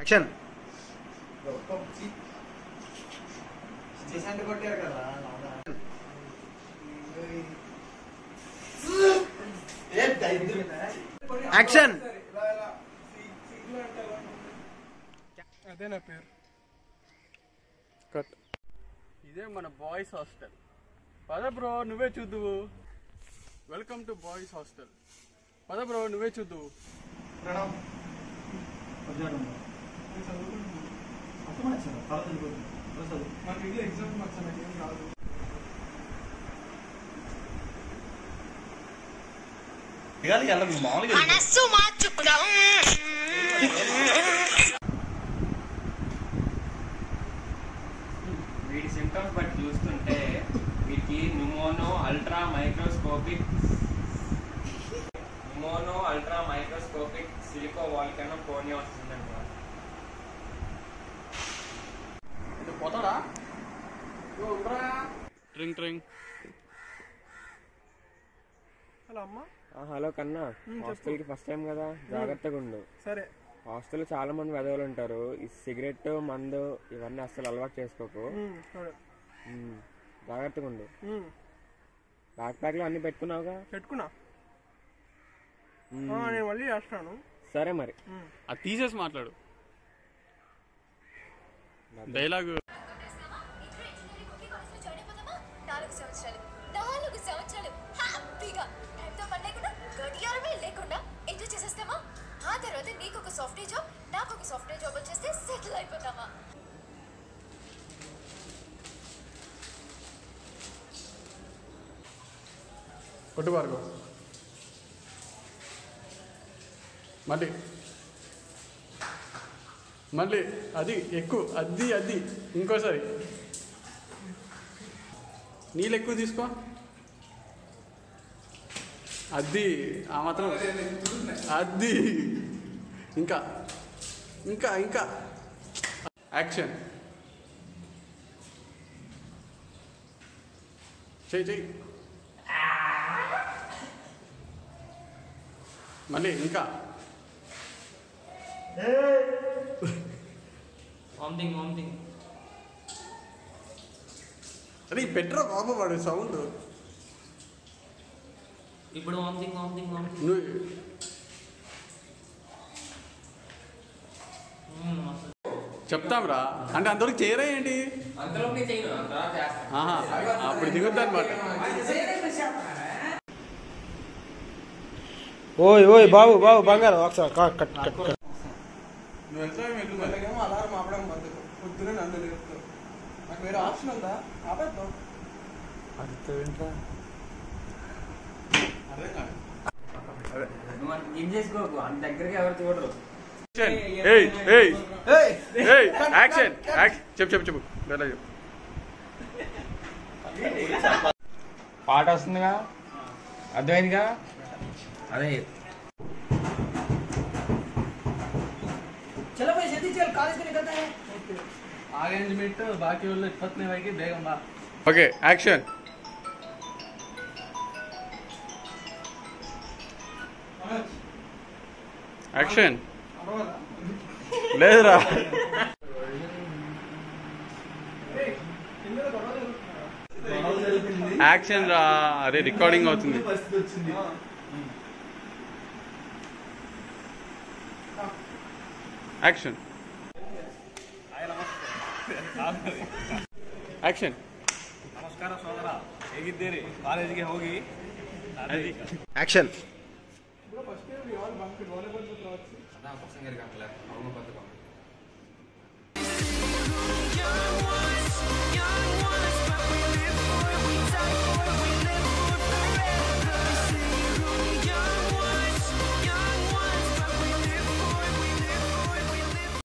Action కొట్టారు కదా action అదే నా పేరు కట్ ఇదే మన బాయ్స్ హాస్టల్ పద బ్రో నువ్వే చూద్దువు వెల్కమ్ టు బాయ్స్ హాస్టల్ పద బ్రో నువ్వే చూద్దువు మనస్సు మార్చుకున్నాం వీటి సిమ్టమ్స్ బట్టి చూస్తుంటే వీటికి pneumonoultramicroscopic pneumonoultramicroscopicsilicovolcanoconiosis వస్తుందంట ఇది పోతాడా ట్రింగ్ ట్రింగ్ హలో అమ్మా హలో కన్నా హాస్టల్కి ఫస్ట్ టైం కదా జాగ్రత్తగా ఉండు సరే హాస్టల్ చాలా మంది వెదవులు ఉంటారు ఈ సిగరెట్ మందు ఇవన్నీ అస్సలు అలవాటు చేసుకోకు ఉమ్, సరే ఉమ్, జాగ్రత్తగా ఉండు ఉమ్, బ్యాక్ ప్యాక్లో అన్ని పెట్టుకున్నావుగా పెట్టుకున్నా ఉమ్, ఆ, నేను మళ్ళీ చేస్తాను సరే మరి ఉమ్. అది తీసేసి మాట్లాడు డైలాగ్ నాలుగు సంవత్సరాలు నాలుగు సంవత్సరాలు హ్యాపీగా టైంతో పని లేకుండా గడియారమే లేకుండా ఎంజాయ్ చేసేస్తామా ఆ తర్వాత నీకు ఒక సాఫ్ట్వేర్ జాబ్ నాకు ఒక సాఫ్ట్వేర్ జాబ్ వచ్చేస్తే సెటిల్ అయిపోతామా కొట్టు పారుకో మళ్ళీ మళ్ళీ అది ఎక్కువ అది అది ఇంకోసారి నీళ్ళు ఎక్కువ తీసుకో అది ఆ మాత్రం అది ఇంకా ఇంకా ఇంకా యాక్షన్ చెయ్యి చెయ్యి మళ్ళీ ఇంకా వామిటింగ్ వామిటింగ్ అరే పెట్రా బాబు వాడు సౌండ్ ఇప్పుడు వామిటింగ్ వామిటింగ్ వామిటింగ్ నువ్వు చెప్తాంరా అంటే అంతవరకు చేయరా ఏంటి అంతలోనే చేయను తర్వాత చేస్తాను ఆహా అప్పుడు దిగుద్ది అనమాట ఓయ్ ఓయ్ బాబు బాబు బంగారం ఒకసారి కట్ కట్ కట్ కట్. నువ్వు వెళ్తావు వెళ్ళు మరి. అలాగేమో అలారం ఆపడం బతుకు పొద్దునే నన్ను లేపుతావు నాకు వేరే ఆప్షన్ ఉందా ఆపేద్దాం అర్థం కాదు నువ్వు అంత గిన్ చేసుకోకు అంత దగ్గరగా ఎవరు చూడరు ఏయ్ ఏయ్ ఏయ్ యాక్షన్ యాక్షన్ చెప్పు చెప్పు చెప్పు డైలాగ్ చెప్పు పాట వస్తుందిగా అర్థమైందిగా అదే చలో పోయి జల్దీ చల్ కాలేజ్ కి నికల్తా है ఆగంజ్ మినిట్ బాకీ వాళ్ళు ఇప్పత్నే వైకి బేగం బా ఓకే యాక్షన్ యాక్షన్ లేదురా యాక్షన్ రా అరే రికార్డింగ్ అవుతుంది యాక్షన్ యాక్షన్ ನಮಸ್ಕಾರ ಸೋದರ ಹೇಗಿದ್ದೀರಿ ಕಾಲೇಜಿಗೆ ಹೋಗಿ అది యాక్షన్ ఫస్ట్ ఇయర్ ఎవరు బంక్ వాలీబాల్ రావచ్చు అదా పసంగరి కాకలే అవును పథకం You're